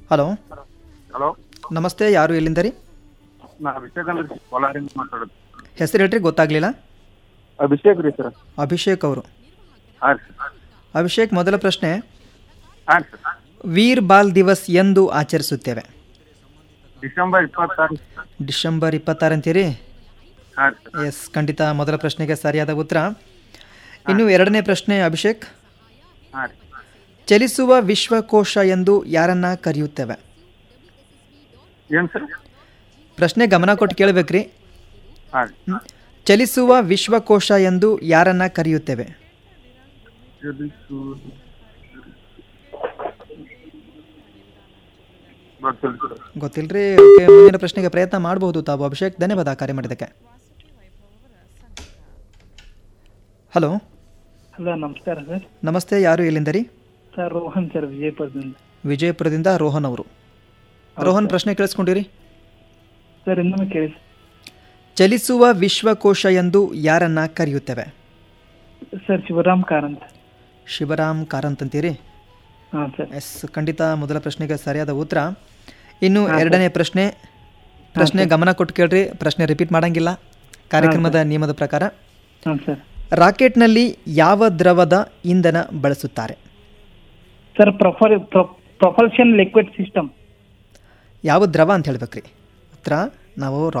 hello hello ನಮಸ್ತೆ ಯಾರು ಎಲ್ಲಿಂದ ರೀ ನಾ ಅಭಿಷೇಕ್ ಅಂದ್ರೆ ಕೋಲಾರಿಂದ ಮಾತಾಡೋದು ಹೆಸರು ಹೇಳ್ರಿ ಗೊತ್ತಾಗಲಿಲ್ಲ ಅಭಿಷೇಕ್ ರೀ ಸರ್ ಅಭಿಷೇಕ್ ಅವರು ಹಾಂ ರೀ ಸರ್ ಅಭಿಷೇಕ್ ಮೊದಲ ಪ್ರಶ್ನೆ ಹಾಂ ಸರ್ ವೀರ್ ಬಾಲ್ ದಿವಸ್ ಎಂದು ಆಚರಿಸುತ್ತೇವೆ ಡಿಸೆಂಬರ್ ಇಪ್ಪತ್ತಾರು ಡಿಸೆಂಬರ್ ಇಪ್ಪತ್ತಾರು ಅಂತೀರಿ ಹಾಂ ರೀ ಸರ್ ಎಸ್ ಖಂಡಿತ ಮೊದಲ ಪ್ರಶ್ನೆಗೆ ಸರಿಯಾದ ಉತ್ತರ ಇನ್ನು ಎರಡನೇ ಪ್ರಶ್ನೆ ಅಭಿಷೇಕ್ ಹಾಂ ರೀ ಚಲಿಸುವ ವಿಶ್ವಕೋಶ ಎಂದು ಯಾರನ್ನ ಕರೆಯುತ್ತೇವೆ ಏನು ಸರ್ ಪ್ರಶ್ನೆ ಗಮನ ಕೊಟ್ಟು ಕೇಳಬೇಕ್ರಿ ಹಾಂ ರೀ ಚಲಿಸುವ ವಿಶ್ವಕೋಶ ಎಂದು ಯಾರನ್ನ ಕರೆಯುತ್ತೇವೆ ಗೊತ್ತಿಲ್ಲ ಸರ್ ಗೊತ್ತಿಲ್ರಿ ಓಕೆ ಮುಂದಿನ ಪ್ರಶ್ನೆಗೆ ಪ್ರಯತ್ನ ಮಾಡಬಹುದು ತಾವು ಅಭಿಷೇಕ್ ಧನ್ಯವಾದ ಕಾರ್ಯ ಮಾಡಿದ್ದಕ್ಕೆ ಹಲೋ ಹಲೋ ನಮಸ್ಕಾರ ಸರ್ ನಮಸ್ತೆ ಯಾರು ಎಲ್ಲಿಂದ ರೀ ಸರ್ ರೋಹನ್ ಸರ್ ವಿಜಯಪುರದಿಂದ ವಿಜಯಪುರದಿಂದ ರೋಹನ್ ಅವರು ರೋಹನ್ ಪ್ರಶ್ನೆ ಕೇಳಿಸ್ಕೊಂಡಿರಿ ಸರ್ ಇನ್ನೊಮ್ಮೆ ಕೇಳಿ ಚಲಿಸುವ ವಿಶ್ವಕೋಶ ಎಂದು ಯಾರನ್ನ ಕರೆಯುತ್ತೇವೆ ಸರ್ ಶಿವರಾಮ್ ಕಾರಂತ್ ಶಿವರಾಮ್ ಕಾರಂತ್ ಅಂತೀರಿ ಹಾಂ ಸರ್ ಎಸ್ ಖಂಡಿತ ಮೊದಲ ಪ್ರಶ್ನೆಗೆ ಸರಿಯಾದ ಉತ್ತರ ಇನ್ನು ಎರಡನೇ ಪ್ರಶ್ನೆ ಪ್ರಶ್ನೆ ಗಮನ ಕೊಟ್ಟು ಕೇಳ್ರಿ ಪ್ರಶ್ನೆ ರಿಪೀಟ್ ಮಾಡಂಗಿಲ್ಲ ಕಾರ್ಯಕ್ರಮದ ನಿಯಮದ ಪ್ರಕಾರ ಹಾಂ ಸರ್ ರಾಕೆಟ್ನಲ್ಲಿ ಯಾವ ದ್ರವದ ಇಂಧನ ಬಳಸುತ್ತಾರೆ sir propel propulsion liquid system ಯಾವ ದ್ರವ ಅಂತ ಹೇಳ್ಬೇಕ್ರಿ ಉತ್ತರ ನಾವು